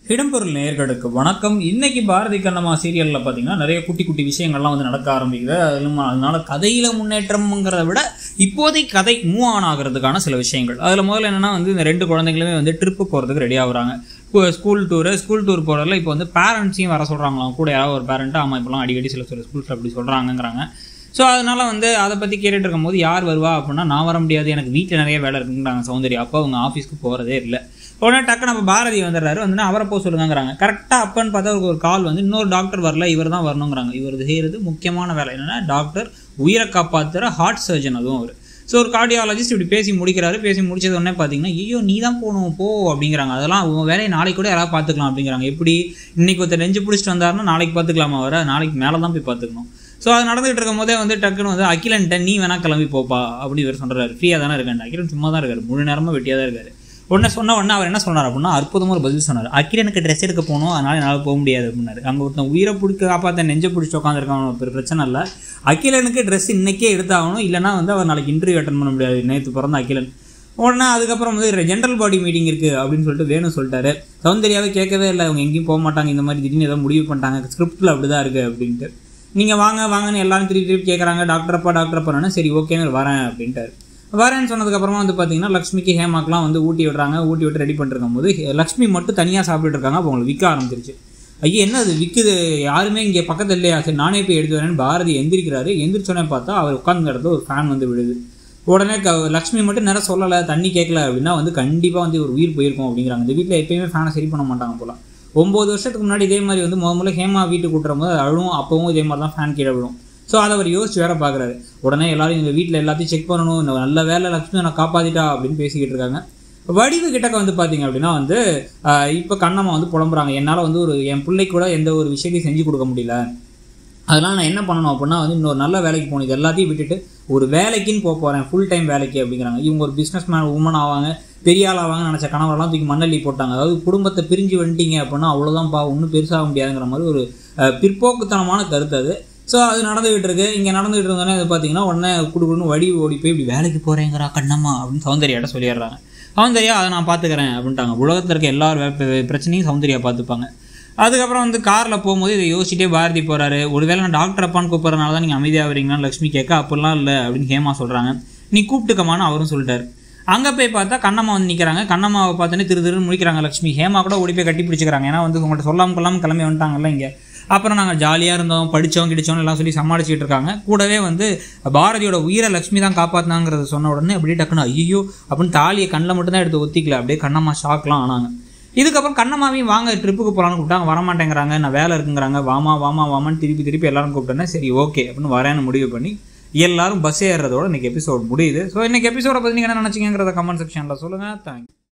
இடம்பொருள் நேயர்களுக்கு வணக்கம் இன்னைக்கு பாரதி கண்ணம்மா சீரியலில் பார்த்தீங்கன்னா நிறைய குட்டி குட்டி விஷயங்கள்லாம் வந்து நடக்க ஆரம்பிக்குது அதிலும் அதனால கதையில் முன்னேற்றம்ங்கிறத விட இப்போதைக்கு கதை மூவ் ஆன் ஆகிறதுக்கான சில விஷயங்கள் அதில் முதல்ல என்னன்னா வந்து இந்த ரெண்டு குழந்தைங்களுமே வந்து ட்ரிப்பு போகிறதுக்கு ரெடி ஆகுறாங்க இப்போ ஸ்கூல் டூரு ஸ்கூல் டூர் போகிறதுல இப்போ வந்து பேரண்ட்ஸையும் வர சொல்கிறாங்களாம் கூட யாராவது ஒரு பேரண்ட்டு ஆமாம் இப்போலாம் அடிக்கடி சில சில ஸ்கூல்ஸில் அப்படி சொல்கிறாங்கங்கிறாங்க ஸோ அதனால வந்து அதை பற்றி கேட்டுட்டு இருக்கும்போது யார் வருவா அப்படின்னா நான் வர முடியாது எனக்கு வீட்டில் நிறைய வேலை இருக்குங்கிறாங்க சௌந்தர்யா அப்போ அவங்க ஆஃபீஸ்க்கு போகிறதே இல்லை உடனே டக்கு நம்ம பாரதி வந்துடுறாரு வந்து அவரை போக சொல்லுங்கிறாங்க கரெக்டாக அப்பன்னு பார்த்தா அவருக்கு ஒரு கால் வந்து இன்னொரு டாக்டர் வரல இவர் தான் வரணுங்கிறாங்க இவர் செய்கிறது முக்கியமான வேலை என்னென்னா டாக்டர் உயிரை காப்பாற்றுற ஹார்ட் சர்ஜன் அதுவும் அவர் ஸோ ஒரு கார்டியாலஜிஸ்ட் இப்படி பேசி முடிக்கிறாரு பேசி முடிச்சது உடனே பார்த்தீங்கன்னா ஐயோ நீ தான் போகணும் போ அப்படிங்கிறாங்க அதெல்லாம் உன் வேலையை நாளைக்கு கூட யாராவது பார்த்துக்கலாம் அப்படிங்கிறாங்க எப்படி இன்னைக்கு ஒருத்தர் நெஞ்சு பிடிச்சிட்டு வந்தாருன்னா நாளைக்கு பார்த்துக்கலாமா வர நாளைக்கு மேலே தான் போய் பார்த்துக்கணும் ஸோ அது நடந்துகிட்டு இருக்கும் போதே வந்து டக்குன்னு வந்து அகிலன்ட்ட நீ வேணா கிளம்பி போப்பா அப்படி இவர் சொல்கிறாரு ஃப்ரீயாக தானே இருக்காரு அகிலன் சும்மா தான் இருக்காரு முழு நேரமாக வெட்டியாக தான் இருக்காரு உடனே சொன்ன உடனே அவர் என்ன சொன்னார் அப்படின்னா அற்புதமாக ஒரு பதில் சொன்னார் அகிலனுக்கு ட்ரெஸ் எடுக்க போகணும் அதனால என்னால் போக முடியாது அப்படின்னாரு அங்கே ஒருத்தன் உயிரை பிடிக்க காப்பாற்ற நெஞ்சை பிடிச்சி உட்காந்துருக்கான் ஒரு பிரச்சனை இல்லை அகிலனுக்கு ட்ரெஸ் இன்னைக்கே எடுத்தாகணும் இல்லைனா வந்து அவர் நாளைக்கு இன்டர்வியூ அட்டன் பண்ண முடியாது நேற்று பிறந்த அகிலன் உடனே அதுக்கப்புறம் வந்து ஜென்ரல் பாடி மீட்டிங் இருக்குது அப்படின்னு சொல்லிட்டு வேணும் சொல்லிட்டாரு சௌந்தர்யாவே கேட்கவே இல்லை அவங்க எங்கேயும் போக மாட்டாங்க இந்த மாதிரி திடீர்னு ஏதோ முடிவு பண்ணிட்டாங்க ஸ்கிரிப்டில் அப்படி தான் இருக்குது அப்படின்ட்டு நீங்கள் வாங்க வாங்கன்னு எல்லாரும் திருப்பி திருப்பி கேட்குறாங்க டாக்டரப்பா டாக்டரப்பான்னு சரி ஓகேன்னு வரேன் அப்படின்ட்டாரு வரேன்னு சொன்னதுக்கப்புறமா வந்து பார்த்தீங்கன்னா லக்ஷ்மிக்கு ஹேமாக்கெலாம் வந்து ஊட்டி விடுறாங்க ஊட்டி விட்டு ரெடி பண்ணிருக்கும் போது லக்ஷ்மி மட்டும் தனியாக சாப்பிட்டுட்டு இருக்காங்க அப்போ அவங்களுக்கு விற்க ஆரம்பிச்சிருச்சு ஐயா என்ன அது விற்குது யாருமே இங்கே பக்கத்தில் இல்லையா சரி நானே போய் எடுத்து வரேன்னு பாரதி எந்திரிக்கிறாரு எந்திரிச்சோடனே பார்த்தா அவர் உட்கார்ந்த இடத்துல ஒரு ஃபேன் வந்து விழுது உடனே க லக்ஷ்மி மட்டும் நேரம் சொல்லலை தண்ணி கேட்கல அப்படின்னா வந்து கண்டிப்பாக வந்து ஒரு உயிர் போயிருக்கும் அப்படிங்கிறாங்க இந்த வீட்டில் எப்பயுமே ஃபேனை சரி பண்ண மாட்டாங்க போல ஒம்பது வருஷத்துக்கு முன்னாடி இதே மாதிரி வந்து முத முதல்ல ஹேமா வீட்டுக்கு கூட்டுரும் போது அழுவும் அப்பவும் இதே மாதிரி தான் ஃபேன் கீழே விழும் ஸோ அதை அவர் யோசிச்சு வேற பார்க்குறாரு உடனே எல்லாரும் எங்கள் வீட்டில் எல்லாத்தையும் செக் பண்ணணும் இந்த நல்ல வேலை லக்ஷ்மி நான் காப்பாற்றிட்டா அப்படின்னு பேசிக்கிட்டு இருக்காங்க வடிவு கிட்டக்க வந்து பார்த்தீங்க அப்படின்னா வந்து இப்போ கண்ணம்மா வந்து புலம்புறாங்க என்னால் வந்து ஒரு என் பிள்ளைக்கு கூட எந்த ஒரு விஷயத்தையும் செஞ்சு கொடுக்க முடியல அதெல்லாம் நான் என்ன பண்ணணும் அப்படின்னா வந்து இன்னொரு நல்ல வேலைக்கு போகணும் இது எல்லாத்தையும் விட்டுட்டு ஒரு வேலைக்குன்னு போக போகிறேன் ஃபுல் டைம் வேலைக்கு அப்படிங்கிறாங்க இவங்க ஒரு பிஸ்னஸ் மேன் உமன் ஆவாங்க பெரிய ஆள் ஆவாங்கன்னு நினச்ச கணவரெல்லாம் தூக்கி மண்ணள்ளி போட்டாங்க அதாவது குடும்பத்தை பிரிஞ்சு வந்துட்டீங்க அப்படின்னா அவ்வளோதான்ப்பா ஒன்றும் பெருசாக முடியாதுங்கிற மாதிரி ஒரு பிற்போக்குத்தனமான கருத்து அது ஸோ அது நடந்துகிட்டு இருக்கு இங்கே நடந்துகிட்டு இருந்தோடனே அது பார்த்தீங்கன்னா உடனே குடுக்குன்னு வடி ஓடி போய் இப்படி வேலைக்கு போகிறேங்கிறா கண்ணம்மா அப்படின்னு சௌந்தர்யாட்ட சொல்லிடுறாங்க சௌந்தர்யா அதை நான் பார்த்துக்கிறேன் அப்படின்ட்டாங்க உலகத்தில் இருக்க எல்லா பிரச்சனையும் சௌந்தர்யா பார்த்துப்பாங்க அதுக்கப்புறம் வந்து காரில் போகும்போது இதை யோசிச்சுட்டே பாரதி போகிறாரு ஒருவேளை நான் டாக்டர் அப்பான்னு கூப்பிட்றதுனால தான் நீங்கள் அமைதியாக வரீங்களான்னு லக்ஷ்மி கேட்க அப்படிலாம் இல்லை அப்படின்னு ஹேமா சொல்கிறாங்க நீ கூப்பிட்டுக்கமான்னு அவரும் சொல்லிட்டாரு அங்கே போய் பார்த்தா கண்ணம்மா வந்து நிற்கிறாங்க கண்ணம்மாவை பார்த்தோன்னே திரு திருன்னு முடிக்கிறாங்க லக்ஷ்மி ஹேமா கூட ஓடி போய் கட்டி பிடிச்சிக்கிறாங்க ஏன்னா வந்து உங்கள்கிட்ட சொல்லாமல் கொள்ளாமல் கிளம்பி வந்துட்டாங்கல்ல இங்கே அப்புறம் நாங்கள் ஜாலியாக இருந்தோம் படித்தோம் கிடிச்சோம் எல்லாம் சொல்லி சமாளிச்சுட்டு இருக்காங்க கூடவே வந்து பாரதியோட உயிரை லக்ஷ்மி தான் காப்பாற்றினாங்கிறத சொன்ன உடனே அப்படியே டக்குன்னு ஐயோ அப்படின்னு தாலியை கண்ணில் மட்டும் தான் எடுத்து ஒத்திக்கல அப்படியே கண்ணம்மா ஷாக்லாம் ஆனாங்க இதுக்கப்புறம் கண்ணம்மாவையும் வாங்க ட்ரிப்புக்கு போகலான்னு கூப்பிட்டாங்க வரமாட்டேங்கிறாங்க நான் வேலை இருக்குங்கிறாங்க வாமா வாமா வாமான்னு திருப்பி திருப்பி எல்லாரும் கூப்பிட்டேன்னா சரி ஓகே அப்படின்னு வரேன்னு முடிவு பண்ணி எல்லாரும் பஸ் ஏறுறதோட இன்னைக்கு எபிசோட் முடியுது ஸோ இன்னைக்கு எபிசோட பற்றி நீங்கள் என்ன நினச்சிங்கிறத கமெண்ட் செக்ஷனில் சொல்லுங்கள் தேங்க்யூ